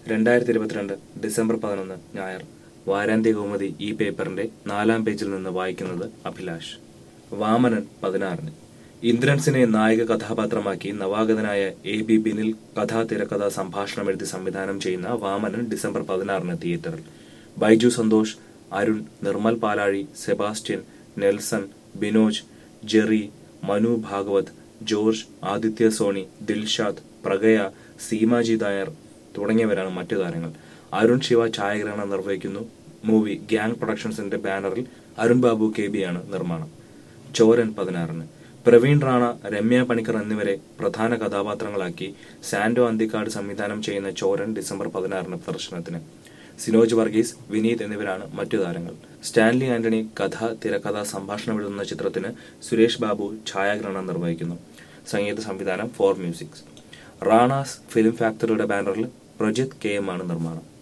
രണ്ടായിരത്തി ഇരുപത്തിരണ്ട് ഡിസംബർ പതിനൊന്ന് ഞായർ വാരാന്ത്യ കൗമുദി ഈ പേപ്പറിന്റെ നാലാം പേജിൽ നിന്ന് വായിക്കുന്നത് അഭിലാഷ് വാമനൻ പതിനാറിന് ഇന്ദ്രൻസിനെ നായക കഥാപാത്രമാക്കി നവാഗതനായ എ ബി ബിനിൽ കഥാ തിരക്കഥ സംഭാഷണം എഴുതി സംവിധാനം ചെയ്യുന്ന വാമനൻ ഡിസംബർ പതിനാറിന് തിയേറ്ററിൽ Baiju Santhosh Arun Nirmal Palazhi Sebastian Nelson Binoj Jerry Manu Bhagavath George Aditya Soni Dilshad Pragya Seemaji Nair തുടങ്ങിയവരാണ് മറ്റു താരങ്ങൾ അരുൺ ശിവ ഛായാഗ്രഹണം നിർവഹിക്കുന്നു മൂവി ഗ്യാങ് പ്രൊഡക്ഷൻസിന്റെ ബാനറിൽ അരുൺ ബാബു കെ ബിയാണ് നിർമ്മാണം ചോരൻ പതിനാറിന് പ്രവീൺ റാണ രമ്യ പണിക്കർ എന്നിവരെ പ്രധാന കഥാപാത്രങ്ങളാക്കി സാൻഡോ അന്തിക്കാട് സംവിധാനം ചെയ്യുന്ന ചോരൻ ഡിസംബർ പതിനാറിന് പ്രദർശനത്തിന് സിനോജ് വർഗീസ് വിനീത് എന്നിവരാണ് മറ്റു താരങ്ങൾ സ്റ്റാൻലി ആന്റണി കഥ തിരക്കഥ സംഭാഷണം എഴുതുന്ന ചിത്രത്തിന് സുരേഷ് ബാബു ഛായാഗ്രഹണം നിർവഹിക്കുന്നു സംഗീത സംവിധാനം ഫോർ മ്യൂസിക്സ് റാണാസ് ഫിലിം ഫാക്ടറിയുടെ ബാനറിൽ പ്രജിത് കെ എം ആണ് നിർമ്മാണം